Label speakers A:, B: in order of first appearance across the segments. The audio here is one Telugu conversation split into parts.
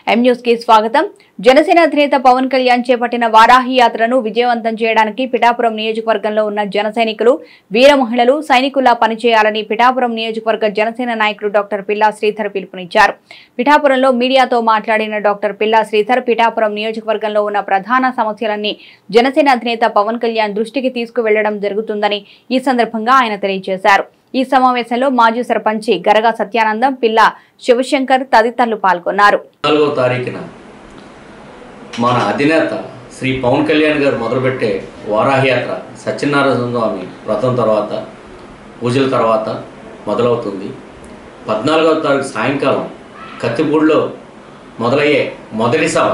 A: ఎం న్యూస్ కి స్వాగతం జనసేన అధినేత పవన్ కళ్యాణ్ చేపట్టిన వారాహి యాత్రను విజయవంతం చేయడానికి పిఠాపురం నియోజకవర్గంలో ఉన్న జన సైనికులు వీర మహిళలు సైనికుల్లా పనిచేయాలని పిఠాపురం నియోజకవర్గ జనసేన నాయకుడు డాక్టర్ పిల్లా శ్రీధర్ పిలుపునిచ్చారు పిఠాపురంలో మీడియాతో మాట్లాడిన డాక్టర్ పిల్లా శ్రీధర్ పిఠాపురం నియోజకవర్గంలో ఉన్న ప్రధాన సమస్యలన్నీ జనసేన అధినేత పవన్ కళ్యాణ్ దృష్టికి తీసుకువెళ్లడం జరుగుతుందని ఈ సందర్భంగా ఆయన తెలియజేశారు ఈ సమావేశంలో మాజీ సర్పంచి గరగా సత్యానందం పిల్ల శివశంకర్ తదితరులు పాల్గొన్నారు
B: నాలుగవ తారీఖున మన అధినేత శ్రీ పవన్ కళ్యాణ్ గారు మొదలుపెట్టే వారాహి యాత్ర సత్యనారాయణ స్వామి వ్రతం తర్వాత పూజల తర్వాత మొదలవుతుంది పద్నాలుగవ తారీఖు సాయంకాలం కత్తిపూడిలో మొదలయ్యే మొదటి సభ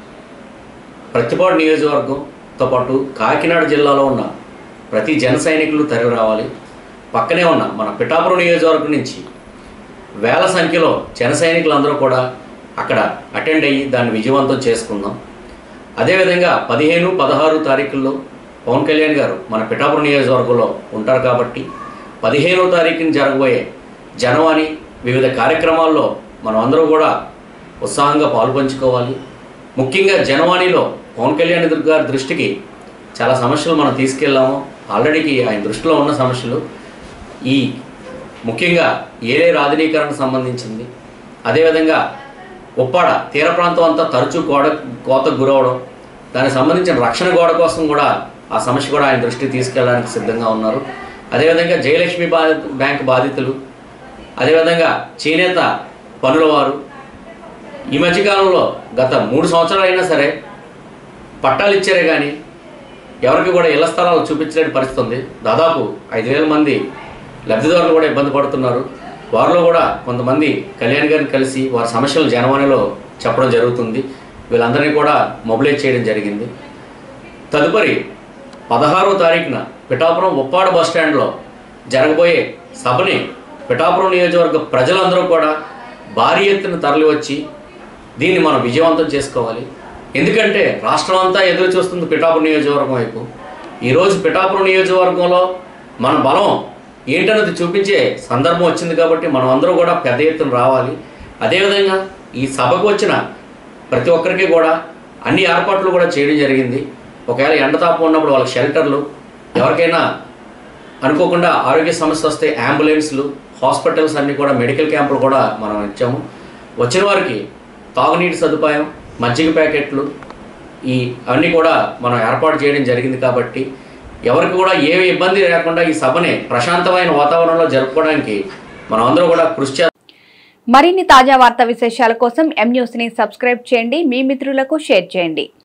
B: ప్రతిపాడు నియోజకవర్గంతో పాటు కాకినాడ జిల్లాలో ఉన్న ప్రతి జన సైనికులు తరలి రావాలి పక్కనే ఉన్న మన పిఠాపురం నియోజకవర్గం నుంచి వేల సంఖ్యలో జన సైనికులందరూ కూడా అక్కడ అటెండ్ అయ్యి దాన్ని విజయవంతం చేసుకుందాం అదేవిధంగా పదిహేను పదహారు తారీఖుల్లో పవన్ కళ్యాణ్ గారు మన పిఠాపురం నియోజకవర్గంలో ఉంటారు కాబట్టి పదిహేనో తారీఖున జరగబోయే జనవాణి వివిధ కార్యక్రమాల్లో మనం అందరూ కూడా ఉత్సాహంగా పాల్పంచుకోవాలి ముఖ్యంగా జనవాణిలో పవన్ కళ్యాణ్ గారి దృష్టికి చాలా సమస్యలు మనం తీసుకెళ్ళాము ఆల్రెడీకి ఆయన దృష్టిలో ఉన్న సమస్యలు ఈ ముఖ్యంగా ఏలే రాజనీకరణకు సంబంధించింది అదేవిధంగా ఉప్పాడ తీర ప్రాంతం అంతా తరచూ గోడ కోతకు గురవడం దానికి సంబంధించిన రక్షణ గోడ కోసం కూడా ఆ సమస్య కూడా ఆయన దృష్టికి తీసుకెళ్ళడానికి సిద్ధంగా ఉన్నారు అదేవిధంగా జయలక్ష్మి బాధి బ్యాంక్ బాధితులు అదేవిధంగా చేనేత పనుల వారు ఈ మధ్యకాలంలో గత మూడు సంవత్సరాలు అయినా సరే పట్టాలు ఇచ్చారే కానీ ఎవరికి కూడా ఇళ్ల స్థలాలు చూపించలేని పరిస్థితి ఉంది దాదాపు ఐదు వేల మంది లబ్ధిదారులు కూడా ఇబ్బంది పడుతున్నారు వారిలో కూడా కొంతమంది కళ్యాణ్ గారిని కలిసి వారి సమస్యలు జనవాణిలో చెప్పడం జరుగుతుంది వీళ్ళందరినీ కూడా మొబిలైజ్ చేయడం జరిగింది తదుపరి పదహారవ తారీఖున పిఠాపురం ఉప్పాడ బస్ స్టాండ్లో జరగబోయే సభని పిఠాపురం నియోజకవర్గ ప్రజలందరూ కూడా భారీ ఎత్తున తరలివచ్చి దీన్ని మనం విజయవంతం చేసుకోవాలి ఎందుకంటే రాష్ట్రం అంతా ఎదురు చూస్తుంది పిఠాపురం నియోజకవర్గం వైపు ఈరోజు పిఠాపురం నియోజకవర్గంలో మన బలం ఏంటన్నది చూపించే సందర్భం వచ్చింది కాబట్టి మనం అందరూ కూడా పెద్ద ఎత్తున రావాలి అదేవిధంగా ఈ సభకు వచ్చిన ప్రతి ఒక్కరికి కూడా అన్ని ఏర్పాట్లు కూడా చేయడం జరిగింది ఒకవేళ ఎండతాపం ఉన్నప్పుడు వాళ్ళకి షెల్టర్లు ఎవరికైనా అనుకోకుండా ఆరోగ్య సమస్య వస్తే అంబులెన్స్లు హాస్పిటల్స్ అన్నీ కూడా మెడికల్ క్యాంపులు కూడా మనం ఇచ్చాము వచ్చిన వారికి తాగునీటి సదుపాయం మజ్జిగ ప్యాకెట్లు ఈ అన్నీ కూడా మనం ఏర్పాటు చేయడం జరిగింది కాబట్టి ఎవరికి కూడా ఏ ఇబ్బంది లేకుండా ఈ సభని ప్రశాంతమైన వాతావరణంలో జరుపుకోవడానికి మనం అందరూ కూడా కృషి చేస్తాం
A: మరిన్ని తాజా వార్తా విశేషాల కోసం ఎం న్యూస్ ని సబ్స్క్రైబ్ చేయండి మీ మిత్రులకు షేర్ చేయండి